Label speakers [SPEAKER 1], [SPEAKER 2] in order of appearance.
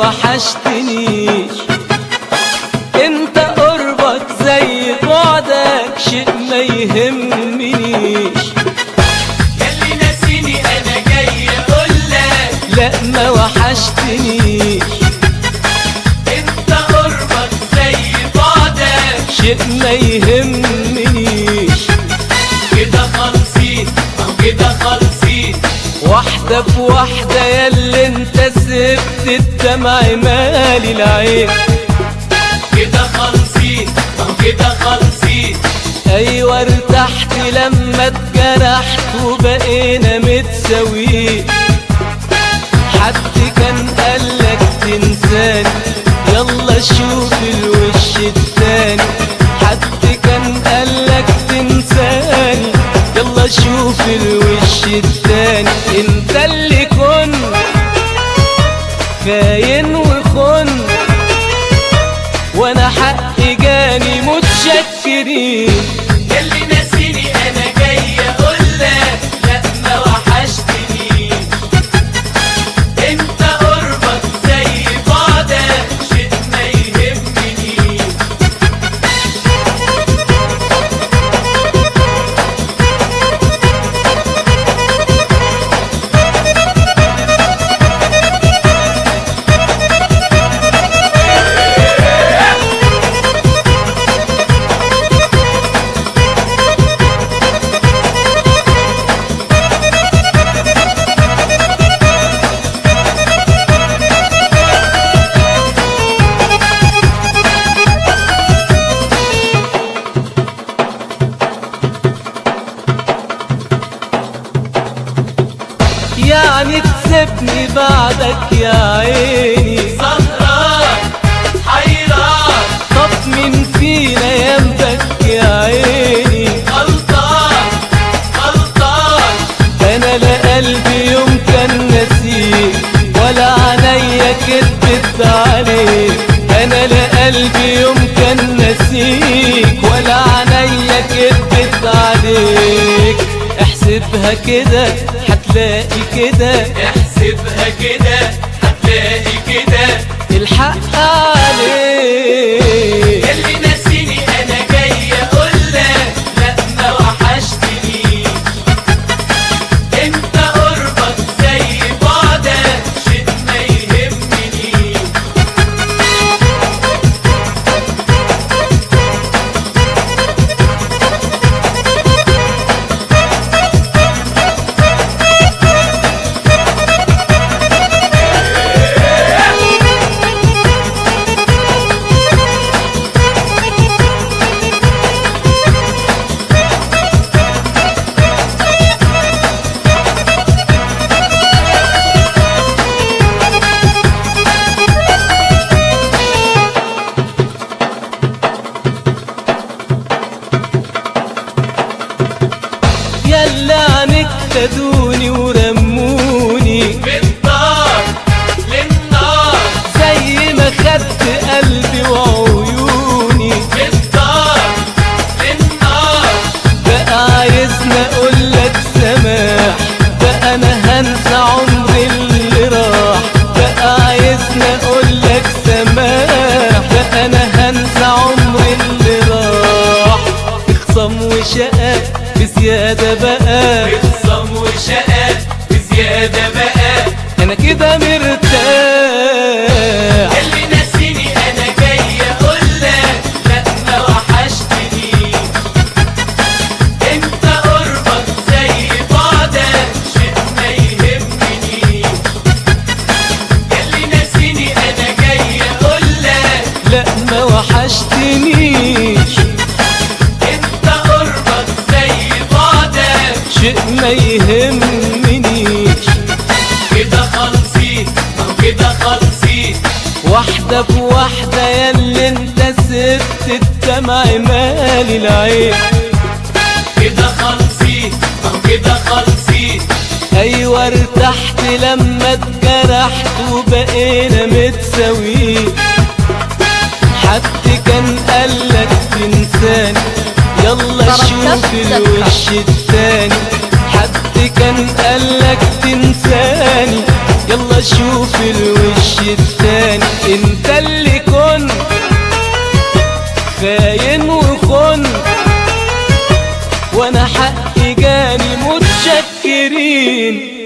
[SPEAKER 1] وحشتنيش انت قربك زي بعدك شيء ما يهمنيش
[SPEAKER 2] ياللي ناسيني انا جاي اقولك
[SPEAKER 1] لا ما وحشتنيش
[SPEAKER 2] انت قربك زي بعدك
[SPEAKER 1] شيء ما يهمنيش
[SPEAKER 2] كده خالصين او كده خالصين
[SPEAKER 1] واحدة بواحدة ياللي انت سبت الدمع مالي العين
[SPEAKER 2] كده خالصين او كده خالصين
[SPEAKER 1] ايوه ارتحت لما اتجرحت وبقينا متساويين حد كان قالك تنساني يلا شوف الوش التاني حد كان قالك تنساني يلا شوف الوش التاني انت اللي كنت خاين وخن وانا حقي جاني متشكرين
[SPEAKER 2] ياللي ناسيني انا جاي اقولك لا ما وحشتني انت قربك زي بعدك شيء ما يهمني
[SPEAKER 1] يعني تسيبني بعدك يا عيني
[SPEAKER 2] سهران حيران
[SPEAKER 1] طب مين فينا ينبك يا عيني
[SPEAKER 2] غلطان غلطان
[SPEAKER 1] انا لا قلبي يوم كان نسيك ولا عينيا كدبت عليك انا لا قلبي يوم كان نسيك ولا عينيا كدبت عليك احسبها كده هتلاقي كده
[SPEAKER 2] احسبها كده هتلاقي كده
[SPEAKER 1] الحق عليك
[SPEAKER 2] ياللي ناسيني انا جاي اقولك لا ما وحشتني انت قربك زي بعدك شيء ما يهمني
[SPEAKER 1] يلا عنك خدوني ورموني
[SPEAKER 2] بالدار للنار
[SPEAKER 1] زي ما خدت قلبي وعيوني
[SPEAKER 2] بالدار للنار
[SPEAKER 1] بقى عايزني اقول لك سماح بقى انا هنسى عمري اللي راح بقى عايزني اقول لك سماح بقى انا هنسى عمري اللي راح اخصم وشقى بزيادة بقى
[SPEAKER 2] بخصم وشقى بزيادة بقى
[SPEAKER 1] انا كده مرتاح
[SPEAKER 2] اللي ناسيني انا جاي اقولك لا ما وحشتني انت قربك زي بعدك شيء ما يهمني اللي ناسيني انا جاي اقولك
[SPEAKER 1] لا ما وحشتنيش
[SPEAKER 2] انت قربك زي بعدك
[SPEAKER 1] شيء ما يهمنيش
[SPEAKER 2] كده خالصين او كده خالصين
[SPEAKER 1] واحدة بواحدة ياللي انت سبت الدمع مالي العين
[SPEAKER 2] كده خالصين او كده خالصين
[SPEAKER 1] ايوه ارتحت لما اتجرحت وبقينا متساويين حد كان قالك تنساني يلا شوف الوش التاني حد كان قالك تنساني يلا شوف الوش التاني انت اللي كنت خاين وخن وانا حقي جاني متشكرين